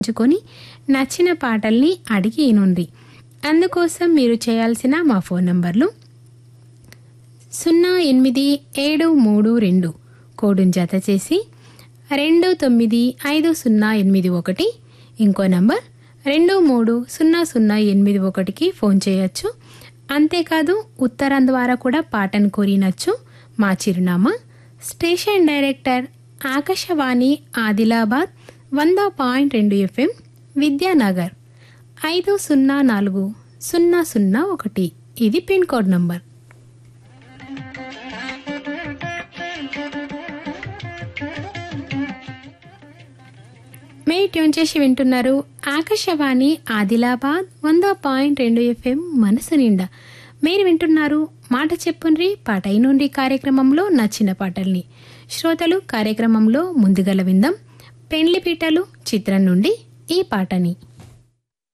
ఎంచుకొని నచ్చిన పాటల్ని అడిగి ఇనుండ్రి అందుకోసం మీరు చేయాల్సిన మా ఫోన్ నంబర్లు సున్నా ఎనిమిది ఏడు మూడు రెండు కోడును జత చేసి రెండు తొమ్మిది ఐదు సున్నా ఎనిమిది ఒకటి ఇంకో నంబర్ రెండు మూడు సున్నా సున్నా ఎనిమిది ఒకటికి ఫోన్ చేయొచ్చు అంతేకాదు ఉత్తరం ద్వారా కూడా పాటను కోరినచ్చు మా చిరునామా స్టేషన్ డైరెక్టర్ ఆకాశవాణి ఆదిలాబాద్ వంద పాయింట్ రెండు ఎఫ్ఎం విద్యానగర్ ఐదు సున్నా నాలుగు సున్నా సున్నా ఒకటి ఇది పిన్ కోడ్ నంబర్ మే ట్యూన్ చేసి వింటున్నారు ఆకాశవాణి ఆదిలాబాద్ వంద పాయింట్ రెండు ఎఫ్ఎం మనసు నిండా మీరు వింటున్నారు మాట చెప్పుండ్రి పాట అయినుండి కార్యక్రమంలో నచ్చిన పాటల్ని శ్రోతలు కార్యక్రమంలో ముందుగల విందాం పెండ్లి పీటలు చిత్రం నుండి ఈ పాటని